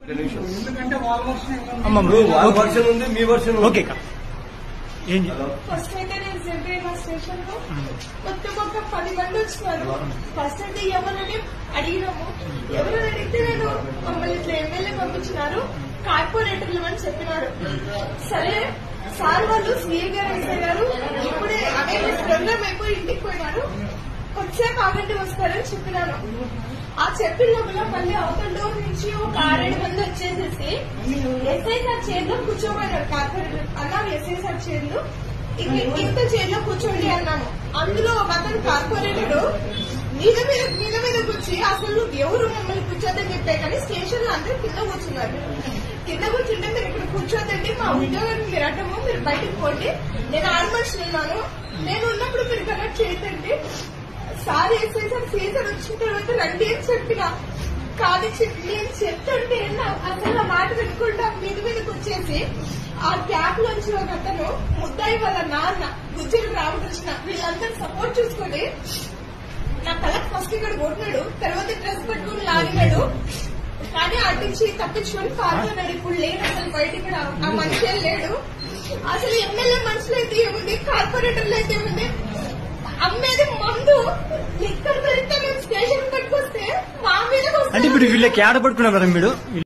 ఎందుకంటే వాళ్ళ వర్షం అమ్మ ఇప్పుడు వాళ్ళ వర్షన్ ఉంది మీ వర్షన్ ఉంది. ఓకే అక్క ఏం చె- ఫస్ట్ అయితే నేను జనరేట్ స్టేషన్ లో మొత్తం ఒక పది మంది వచ్చినారు ఫస్ట్ అయితే ఎవరని అడిగినాము ఎవరని అడిగితే నేను మమ్మల్ని ఇట్లా ఎమ్మెల్యే పంపించినారు కార్పొరేటర్లు అని చెప్పినారు సరే సార్ వాళ్ళు సీఏ గారు ఎస్ఐ గారు ఇప్పుడే అదే ప్రోగ్రామ్ అయిపోయి ఇంటికి పోయినారు వచ్చాక ఆగండి వస్తారని చెప్పినాను ఆ చెప్పిన లోపల మళ్ళీ అవతల డోర్ నుంచి ఒక ఆరేడు మంది వచ్చేసేసి ఎస్ఐ సార్ చైర్లో కూర్చోమన్నారు కార్పొరేటర్ అన్నారు ఎస్ఐ సార్ చైర్లు ఇంక ఇంత చైర్లో కూర్చోండి అన్నాము అందులో ఒక అతను కార్పొరేటర్ మీద మీద మీద మీద కూర్చి అసలు నువ్వు ఎవరు మమ్మల్ని కూర్చోద్దని చెప్పే కానీ స్టేషన్ లో అందరూ కింద కూర్చున్నారు కింద కూర్చుంటే మీరు ఇక్కడ కూర్చోద్దండి మా ఉద్యోగాన్ని మీరు అడ్డము మీరు బయటకు పోండి నేను ఆరు మనుషులు ఉన్నాను నేను ఉన్నప్పుడు మీరు కనెక్ట్ చేయదండి సార్ ఎస్ఐ సార్ సీజన్ వచ్చిన తర్వాత రండి అని చెప్పిన కాదు చెప్పి నేను చెప్తుంటే నా- అసలు నా మాట వినకుండా మీద మీదకి వచ్చేసి ఆ క్యాప్ లోంచి ఒక అతను ముద్దాయి వాళ్ళ నాన్న గుజ్జలు రామకృష్ణ వీళ్ళందరూ సపోర్ట్ చూసుకొని నా తలకు ఫస్ట్ ఇక్కడ కొట్టినాడు తర్వాత డ్రెస్ పట్టుకుని లాగినాడు కానీ అట్టించి తప్పించుకొని పాల్గొన్నాడు ఇప్పుడు లేడు అసలు బయట ఇక్కడ ఆ మనిషి ఏం లేడు అసలు ఎమ్మెల్యే మనుషులు అయితే ఏముంది కార్పొరేటర్లు అయితే ఏముంది అమ్మేది మందు లిక్కర్ దొరికితే మేము స్టేషన్ పట్టుకొస్తే మా మీద అంటే ఇప్పుడు వీళ్ళకి ఏడ పడుకున్నారు కదా మీరు